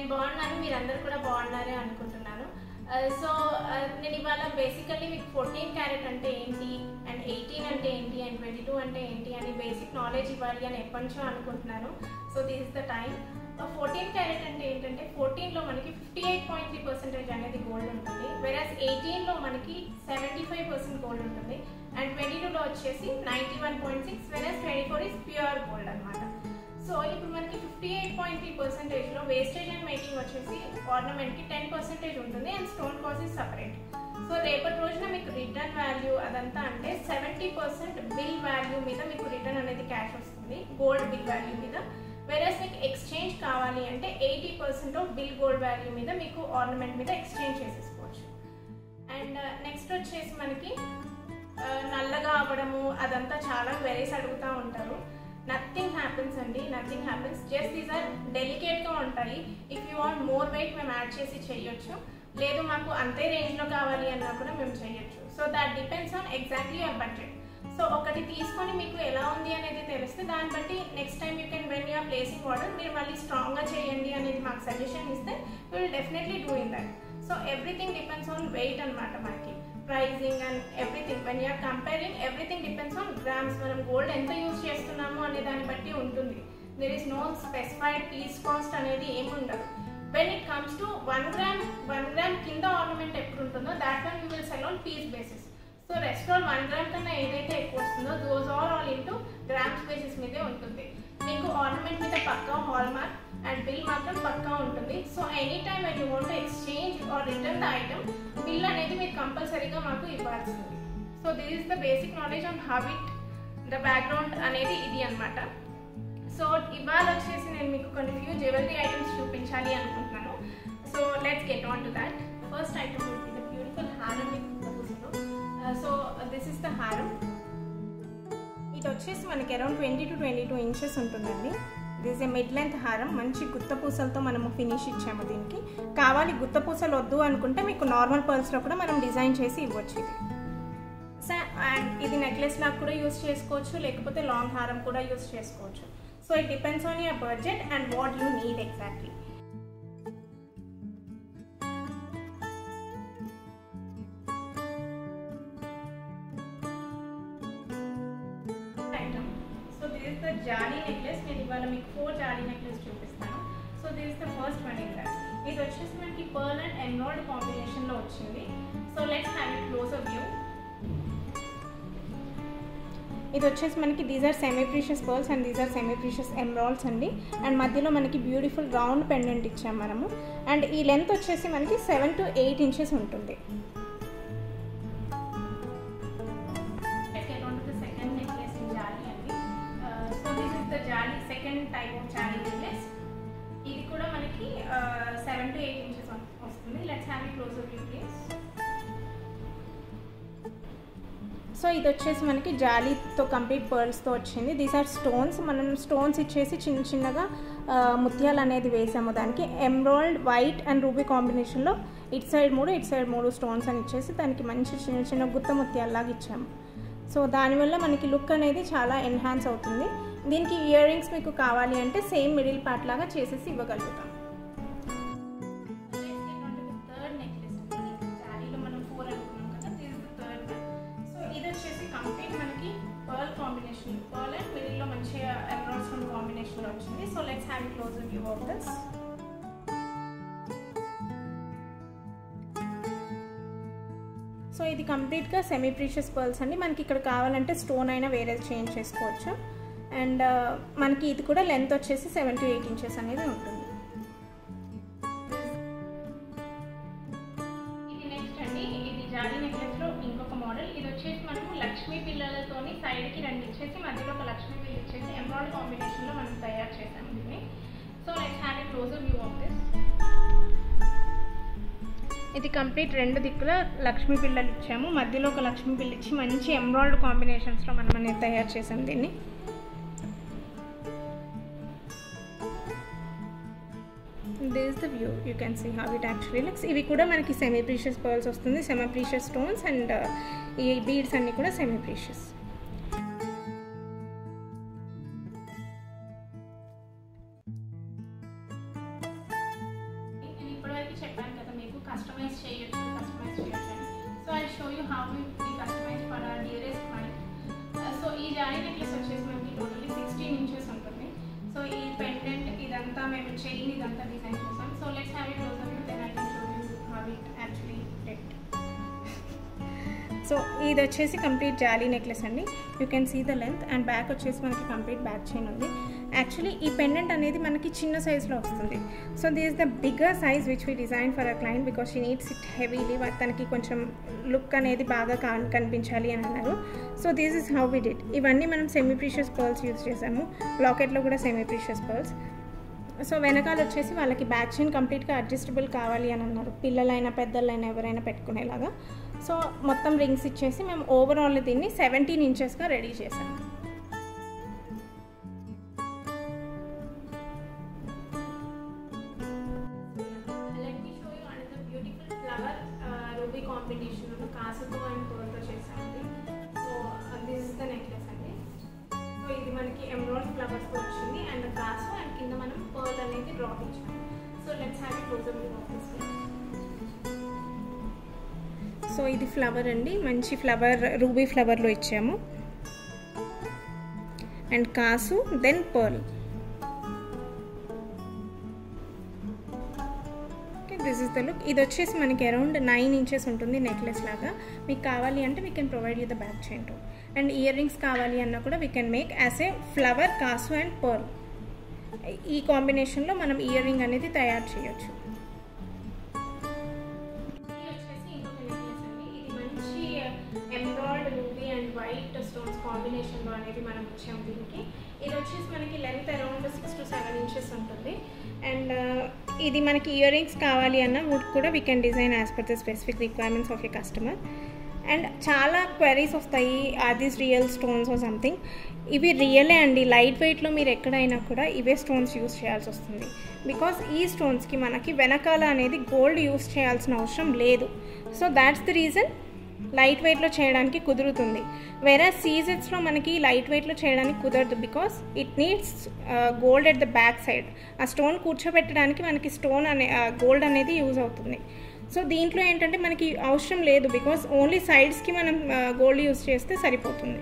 నేను బాగున్నాను మీరందరూ కూడా బాగున్నారే అనుకుంటున్నాను సో నేను ఇవాళ బేసికల్లీ మీకు ఫోర్టీన్ క్యారెట్ అంటే ఏంటి అండ్ ఎయిటీన్ అంటే ఏంటి అండ్ ట్వంటీ టూ అంటే ఏంటి అని బేసిక్ నాలెడ్జ్ ఇవ్వాలి అని ఎప్పటి నుంచో అనుకుంటున్నాను so this is the time fourteen carat అంటే ఏంటంటే ఫోర్టీన్లో మనకి fifty eight point three percentage అనేది గోల్డ్ ఉంటుంది వెరాస్ ఎయిటీన్లో మనకి సెవెంటీ ఫైవ్ పర్సెంట్ గోల్డ్ ఉంటుంది అండ్ ట్వంటీ టూలో వచ్చేసి ninety one point six whereas twenty four is pure gold అనమాట సో ఇప్పుడు మనకి ఫిఫ్టీ ఎయిట్ పాయింట్ త్రీ పర్సెంటేజ్లో వేస్టేజ్ అండ్ మేకింగ్ వచ్చేసి ఆర్నమెంట్కి టెన్ పర్సెంటేజ్ ఉంటుంది and stone cost is separate so రేపటి రోజున మీకు రిటర్న్ వాల్యూ అదంతా అంటే సెవెంటీ పర్సెంట్ బిల్ వాల్యూ మీద మీకు రిటర్న్ అనేది క్యాష్ వస్తుంది గోల్డ్ బిల్ వాల్యూ మీద వెరస్ మీకు ఎక్స్చేంజ్ కావాలి అంటే eighty percent of bill gold value మీద మీకు ఆర్నమెంట్ మీద ఎక్స్చేంజ్ చేసేసుకోవచ్చు అండ్ నెక్స్ట్ వచ్చేసి మనకి నల్లగా అవ్వడము అదంతా చాలా వెరైస్ అడుగుతూ ఉంటారు నథింగ్ హ్యాపెన్స్ అండి nothing happens just these are డెలికేట్గా ఉంటాయి if you want more weight మేము యాడ్ చేసి చేయొచ్చు లేదు మాకు అంతే రేంజ్లో కావాలి అన్నా కూడా మేము చేయొచ్చు so that depends on exactly your budget so ఒకటి తీసుకొని మీకు ఎలా ఉంది అనేది తెలిస్తే దాన్ని బట్టి next time you can when you're placing order మీరు మళ్ళీ స్ట్రాంగ్గా చేయండి అనేది మాకు సజెషన్ ఇస్తే will definitely do in that so everything depends on weight అనమాట మనకి pricing and everything when you're comparing everything depends on grams మనం గోల్డ్ ఎంత యూజ్ చేస్తున్నాము అనే దాన్ని బట్టి ఉంటుంది there is no specified piece cost అనేది ఏమి ఉండదు when it comes to one gram one gram కింద ఆర్నమెంట్ ఎప్పుడు ఉంటుందో that one you will sell on piece basis so restaurant one gram కన్నా ఏదైతే ఎక్కువ వస్తుందో those all all into grams basis మీదే ఉంటుంది మీకు ఆర్నమెంట్ మీద పక్కా హాల్ మార్క్ అండ్ బిల్ మాత్రం పక్కా ఉంటుంది so any time when you want exchange or return the item bill అనేది మీరు కంపల్సరీగా మాకు ఇవ్వాల్సింది so this is the basic knowledge on how it the background అనేది ఇది అనమాట సో ఇవాళ వచ్చేసి నేను మీకు కొన్ని ఫ్యూ జ్యువెలరీ ఐటమ్స్ చూపించాలి అనుకుంటున్నాను so let's get on to that first item would be the beautiful హారం సో దిస్ ఇస్ ద హారం ఇది వచ్చేసి మనకి around twenty two twenty two inches ఉంటుందండి దిస్ ఏ మిడ్ లెంత్ హారం మంచి గుత్త పూసలతో మనము ఫినిష్ ఇచ్చాము దీనికి కావాలి గుత్త పూసలు వద్దు అనుకుంటే మీకు నార్మల్ పర్ల్స్లో కూడా మనం డిజైన్ చేసి ఇవ్వచ్చు ఇది అండ్ ఇది నెక్లెస్ లాగా కూడా యూస్ చేసుకోవచ్చు లేకపోతే లాంగ్ హారం కూడా యూస్ చేసుకోవచ్చు so it depends on your budget and what you need exactly item so this is the jali necklace నేను ఇవాళ మీకు ఫోర్ జాలీ నెక్లెస్ చూపిస్తాను so this is the first one in that ఇది వచ్చేసి మనకి పర్ల్ అండ్ ఎమ్రాయిడ్ కాంబినేషన్లో వచ్చింది so let's have it closer view ఇది వచ్చేసి మనకి these are semi precious pearls and these are semi precious emeralds అండి అండ్ మధ్యలో మనకి బ్యూటిఫుల్ రౌండ్ పెండెంట్ ఇచ్చాం మనము అండ్ ఈ లెంత్ వచ్చేసి మనకి సెవెన్ టు ఎయిట్ ఇంచెస్ ఉంటుంది jali second type of jali necklace ఇది కూడా మనకి సెవెన్ టు ఎయిట్ ఇంచెస్ వస్తుంది let's have it closer view please so ఇది వచ్చేసి మనకి జాలీతో కంప్లీట్ పర్ల్స్తో వచ్చింది దీస్ ఆర్ స్టోన్స్ మనం స్టోన్స్ ఇచ్చేసి చిన్న చిన్నగా ముత్యాలు అనేది వేసాము దానికి ఎమ్రాల్డ్ వైట్ అండ్ రూబీ కాంబినేషన్లో ఇటు సైడ్ మూడు ఇటు సైడ్ మూడు స్టోన్స్ అని ఇచ్చేసి దానికి మంచి చిన్న చిన్న గుత్త ముత్యాలలాగా ఇచ్చాము సో దానివల్ల మనకి లుక్ అనేది చాలా ఎన్హాన్స్ అవుతుంది దీనికి ఇయర్ రింగ్స్ మీకు కావాలి అంటే సేమ్ మిడిల్ పార్ట్ లాగా చేసేసి ఇవ్వగలుగుతాం థర్డ్ నెక్లెస్ జాలీలో మనం ఫోర్ అనుకున్నాం కదా this the third one so ఇది వచ్చేసి కంప్లీట్ మనకి పర్ల్ కాంబినేషన్ పర్ల్ అండ్ మిడిల్లో మంచిగా ఎమరాల్డ్స్ ఫ్రమ్ కాంబినేషన్లో వచ్చింది so let's have close view of this so ఇది కంప్లీట్గా సెమీ ప్రీషియస్ పర్ల్స్ అండి మనకి ఇక్కడ కావాలంటే స్టోన్ అయినా వేరే చేంజ్ చేసుకోవచ్చు అండ్ మనకి ఇది కూడా లెంత్ వచ్చేసి సెవెన్ టు ఎయిట్ ఇంచెస్ అనేది ఉంటుంది ఇది నెక్స్ట్ అండి ఇది జాలీ నెక్లెస్లో ఇంకొక మోడల్ ఇది వచ్చేసి మనము లక్ష్మీ పిల్లలతోని సైడ్కి రెండు ఇచ్చేసి మధ్యలో ఒక లక్ష్మీ పిల్ల ఇచ్చేసి ఎంబ్రాయిడ్ కాంబినేషన్లో మనం తయారు చేసాము దీన్ని so let's have a closer view of this ఇది కంప్లీట్ రెండు దిక్కుల లక్ష్మీ పిల్లలు ఇచ్చాము మధ్యలో ఒక లక్ష్మీ పిల్ల ఇచ్చి మంచి ఎంబ్రాయిడ్ కాంబినేషన్స్లో మనం అనేది తయారు చేసాం దీన్ని this the view you can see how it actually looks ఇవి కూడా మనకి సెమీ ప్రీషియస్ పర్ల్స్ వస్తుంది సెమీ ప్రీషియస్ స్టోన్స్ అండ్ ఈ బీడ్స్ అన్నీ కూడా సెమీ ప్రీషియస్ వరకు చెప్పాను కదా మీకు కస్టమైజ్ చేయొచ్చు కస్టమైజ్ చేయొచ్చు అని so I show you how we customize for our dearest client so ఈ జారీ నెక్లెస్ వచ్చేసి మనకి టోటల్లీ సిక్స్టీన్ ఇంచెస్ ఉంటుంది సో ఈ పెండెంట్ ఇదంతా మేము చైన్ ఇదంతా డిజైన్ చేసాం so let's have it closer view then I can show you how it actually debt so ఇది వచ్చేసి కంప్లీట్ జాలీ నెక్లెస్ అండి you can see the length and back వచ్చేసి మనకి కంప్లీట్ బ్యాక్ చైన్ ఉంది యాక్చువల్లీ ఈ pendant అనేది మనకి చిన్న సైజ్లో వస్తుంది so this is the bigger size which we design for a client because she needs it heavily తనకి కొంచెం లుక్ అనేది బాగా కా కనిపించాలి అని అన్నారు so this is how we did ఇవన్నీ మనం సెమీ ప్రీషియస్ పర్ల్స్ యూజ్ చేసాము లాకెట్లో కూడా సెమీ ప్రీషియస్ పర్ల్స్ సో వెనకాల వచ్చేసి వాళ్ళకి బ్యాక్ చైన్ కంప్లీట్గా అడ్జస్టబుల్ కావాలి అని అన్నారు పిల్లలైనా పెద్దలైనా ఎవరైనా పెట్టుకునేలాగా సో మొత్తం రింగ్స్ ఇచ్చేసి మేము ఓవరాల్ దీన్ని సెవెంటీన్ ఇంచెస్గా రెడీ చేసాం రూబీ కాంబినేషన్ కాసుతో అండ్ పూలతో చేసామండి so this is the necklace అండి సో ఇది మనకి ఎమరాల్డ్ ఫ్లవర్స్తో వచ్చింది అండ్ కాసు అండ్ కింద మనం పర్ల్ అనేది డ్రాప్ ఇచ్చాము so let's have it closer view of this so ఇది ఫ్లవర్ అండి మంచి ఫ్లవర్ రూబీ ఫ్లవర్లో ఇచ్చాము and kasu then pearl okay this is the look ఇది వచ్చేసి మనకి అరౌండ్ నైన్ ఇంచెస్ ఉంటుంది నెక్లెస్ లాగా మీకు కావాలి అంటే we can provide you the back chain too and ear rings కావాలి అన్నా కూడా we can make as a flower kasu and pearl ఈ కాంబినేషన్లో మనం ఇయర్ రింగ్ అనేది తయారు చేయొచ్చు emerald ruby and white stones కాంబినేషన్లో అనేది మనం ఇచ్చాం దీనికి ఇది వచ్చేసి మనకి length around six to seven inches ఉంటుంది అండ్ ఇది మనకి ఇయర్ రింగ్స్ కావాలి అన్న వుడ్ కూడా we can design as per the specific requirements of a customer and చాలా క్వైరీస్ వస్తాయి are these real stones or something ఇవి రియలే అండి లైట్ వెయిట్లో మీరు ఎక్కడైనా కూడా ఇవే స్టోన్స్ యూస్ చేయాల్సి వస్తుంది బికాస్ ఈ స్టోన్స్కి మనకి వెనకాల అనేది గోల్డ్ యూస్ చేయాల్సిన అవసరం లేదు so that's the reason light వెయిట్లో చేయడానికి కుదురుతుంది వేరే సీజెట్స్లో మనకి లైట్ వెయిట్లో చేయడానికి కుదరదు because it needs gold at the back side ఆ స్టోన్ కూర్చోబెట్టడానికి మనకి స్టోన్ అనే గోల్డ్ అనేది యూజ్ అవుతుంది సో దీంట్లో ఏంటంటే మనకి అవసరం లేదు బికాస్ ఓన్లీ సైడ్స్కి మనం గోల్డ్ యూజ్ చేస్తే సరిపోతుంది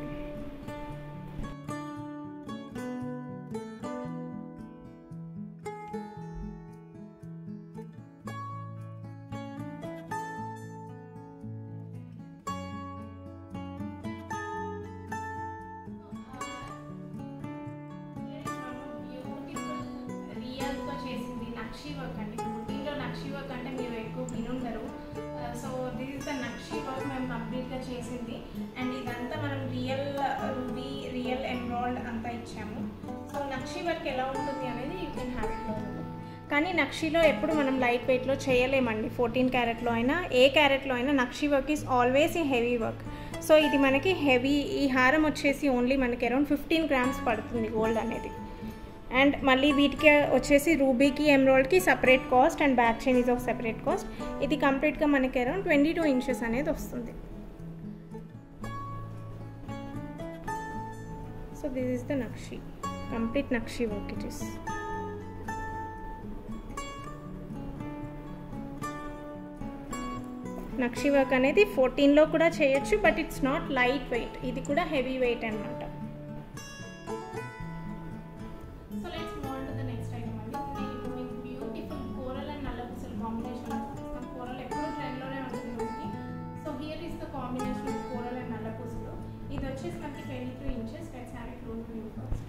రియల్తో చేసింది నక్షి వర్క్ అండి ఊటీలో నక్షి వర్క్ అంటే మీరు ఎక్కువ వినుండరు so this is the nakshi work మేము కంప్లీట్గా చేసింది అండ్ ఇదంతా మనం రియల్ రూబీ రియల్ ఎంబ్రాయిడ్ అంతా ఇచ్చాము సో నక్షి వర్క్ ఎలా ఉంటుంది అనేది యూ కెన్ హ్యావ్ ఇట్ కానీ నక్షిలో ఎప్పుడు మనం లైట్ వెయిట్లో చేయలేమండి ఫోర్టీన్ క్యారెట్లో అయినా ఏ క్యారెట్లో అయినా నక్షి వర్క్ ఈజ్ ఆల్వేస్ ఈ హెవీ వర్క్ సో ఇది మనకి హెవీ ఈ హారం వచ్చేసి ఓన్లీ మనకి అరౌండ్ ఫిఫ్టీన్ గ్రామ్స్ పడుతుంది గోల్డ్ అనేది అండ్ మళ్ళీ వీటికి వచ్చేసి రూబీకి ఎమ్రాయిడ్కి separate cost and back chain is of separate cost ఇది కంప్లీట్గా మనకి అరౌండ్ ట్వంటీ టూ ఇంచెస్ అనేది వస్తుంది so this is the nakshi complete nakshi work it is nakshi work అనేది ఫోర్టీన్లో కూడా చేయొచ్చు but it's not light weight ఇది కూడా హెవీ వెయిట్ అనమాట so let's move to the next item అండి నేను ఇప్పుడు మీకు బ్యూటిఫుల్ కూరల్ అండ్ నల్ల పూసల కాంబినేషన్ చూపిస్తాం కూరల్ ఎప్పుడు ట్రెండ్లోనే ఉంటుంది మనకి so here is the combination of coral and నల్ల పూసలు ఇది వచ్చేసి మనకి twenty two inches let's have it room view first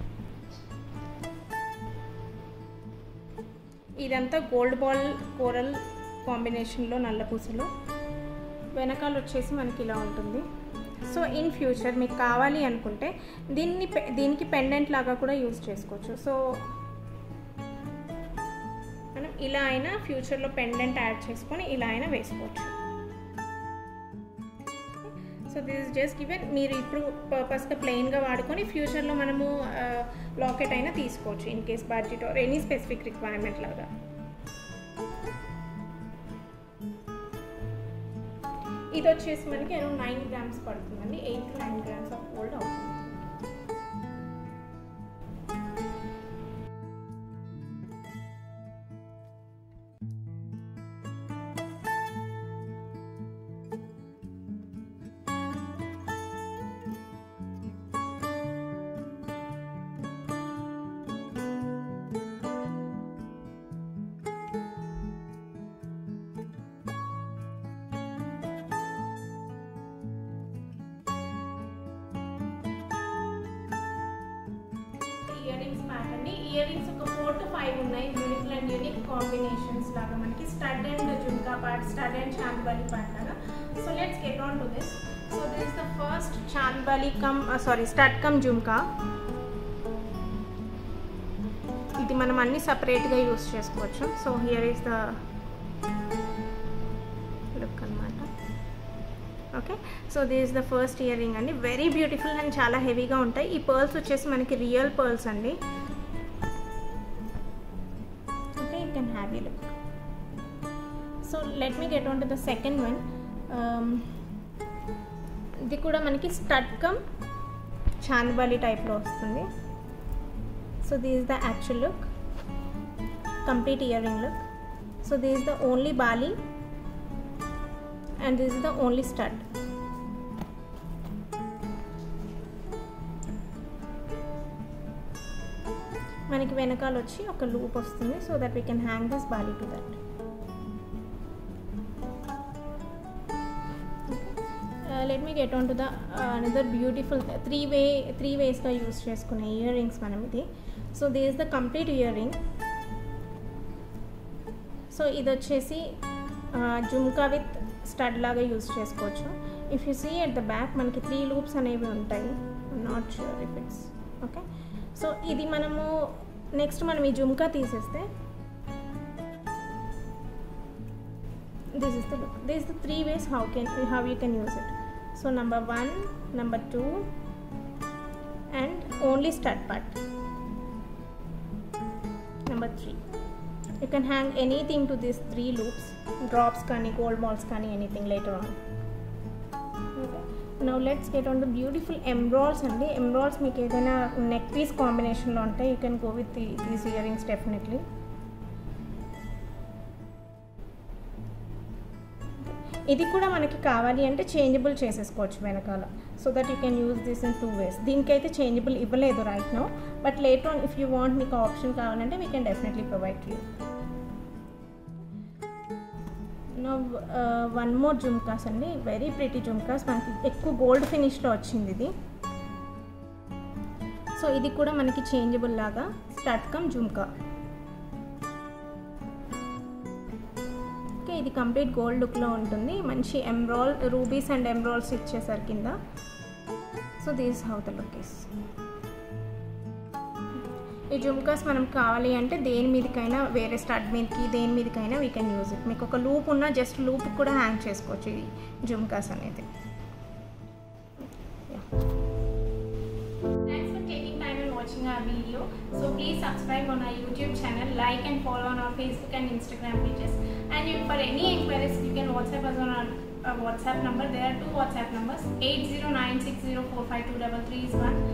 ఇదంతా గోల్డ్ బాల్ కూరల్ కాంబినేషన్లో నల్ల పూసలు వెనకాల వచ్చేసి మనకి ఇలా ఉంటుంది సో ఇన్ ఫ్యూచర్ మీకు కావాలి అనుకుంటే దీన్ని దీనికి పెండెంట్ లాగా కూడా యూజ్ చేసుకోవచ్చు సో మనం ఇలా అయినా ఫ్యూచర్లో పెండెంట్ యాడ్ చేసుకొని ఇలా అయినా వేసుకోవచ్చు so this is just given మీరు ఇప్పుడు పర్పస్గా ప్లెయిన్గా వాడుకొని ఫ్యూచర్లో మనము లాకెట్ అయినా తీసుకోవచ్చు in case budget or any specific requirement లాగా ఇది వచ్చేసి మనకి అరౌండ్ నైన్ గ్రామ్స్ పడుతుందండి eight to nine grams of gold అవుతుంది పార్ట్ అండి ఇయర్ రింగ్స్ ఒక ఫోర్ టు ఫైవ్ ఉన్నాయి బ్యూటిఫుల్ అండ్ యూనిక్ కాంబినేషన్స్ లాగా మనకి stud and jhumka part stud and chandbali part లాగా so let's get on to this so this is the first chandbali cum sorry stud cum jhumka ఇది మనం అన్ని సపరేట్గా యూస్ చేసుకోవచ్చు so here is the look అనమాట okay so this the first ear ring అండి very beautiful and చాలా హెవీగా ఉంటాయి ఈ పర్ల్స్ వచ్చేసి మనకి రియల్ పర్ల్స్ అండి okay you can have you look so let me get on to the second one ఇది కూడా మనకి స్టడ్ కమ్ చాందబాలి టైప్లో వస్తుంది so this is the actual look complete earring look so this is the only bali and this is the only stud మనకి వెనకాల వచ్చి ఒక loop వస్తుంది so that we can hang this bali to that let me get on to the another beautiful three way three వేస్గా use చేసుకునే ear rings మనం ఇది so they is the complete ear ring so ఇది వచ్చేసి jhumka with stud లాగా use చేసుకోవచ్చు if you see at the back మనకి three loops అనేవి ఉంటాయి not sure if it's okay so ఇది మనము నెక్స్ట్ మనం ఈ జుమ్కా తీసేస్తే this is the look this the three ways how can how you can use it so number one number two and only stud part number 3 you can hang anything to these three loops drops kani gold balls kani anything later on okay. now let's get on the beautiful emeralds అండి emeralds మీకు ఏదైనా neck piece కాంబినేషన్లో ఉంటే you can go with these ear rings definitely ఇది కూడా మనకి కావాలి అంటే చేంజబుల్ చేసేసుకోవచ్చు వెనకాల so that you can use this in two ways దీనికైతే చేంజబుల్ ఇవ్వలేదు right no but late on if you want మీకు ఆప్షన్ కావాలంటే we can definitely provide you no one more jhumkas అండి వెరీ ప్రిటీ జుమ్కాస్ మనకి ఎక్కువ గోల్డ్ ఫినిష్లో వచ్చింది ఇది సో ఇది కూడా మనకి చేంజబుల్ లాగా స్టడ్ కమ్ జుమ్కా ఓకే ఇది కంప్లీట్ గోల్డ్ లుక్లో ఉంటుంది మంచి ఎమ్రాల్ రూబీస్ అండ్ ఎమ్రాల్స్ ఇచ్చేసారు కింద so these how the look is ఈ జుమ్కాస్ మనం కావాలి అంటే దేని మీదకైనా వేరే స్టడ్ మీదకి దేని మీదకైనా వీ కెన్ యూజ్ ఇట్ మీకు ఒక లూప్ ఉన్న జస్ట్ లూప్ కూడా హ్యాంగ్ చేసుకోవచ్చు ఈ జుమ్కాస్ అనేది Thanks for taking time and watching our video. So please subscribe on our YouTube channel, like and follow on our Facebook and Instagram pages. And if for any inquiries, you can WhatsApp us on our uh, WhatsApp number. There are two WhatsApp numbers: 809604523 is one,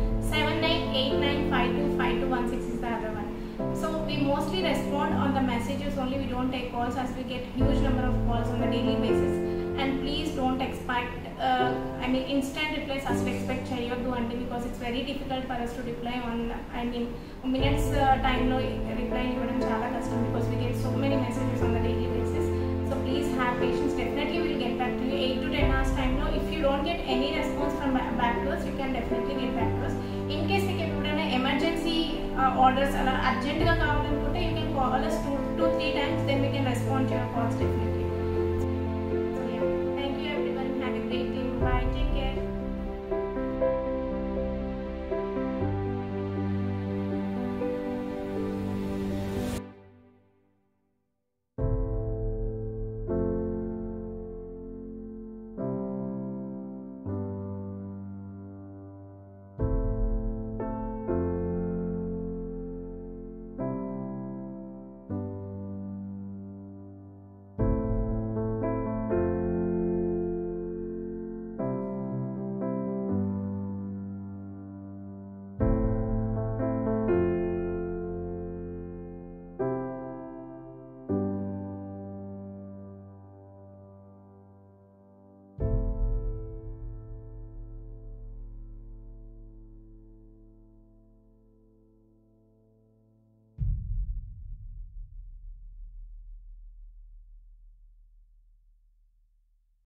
7989525216 is the other one. So we mostly respond on the messages only. We don't take calls as we get huge number of calls on a daily basis. And please don't expect, uh, I mean, instant replies as to expect చేయొద్దు అండి because it's very difficult for us to reply on, I mean, minutes uh, time లో reply ఇవ్వడం చాలా కష్టం because we get so many messages on the daily basis. So please have patience. Definitely we'll get back to you. 8 to 10 hours time లో if you don't get any response from ba- back to us, you can definitely get back to us. In case మీకు ఎప్పుడైనా emergency orders అలా అర్జెంట్గా కావాలనుకుంటే you can call us two two three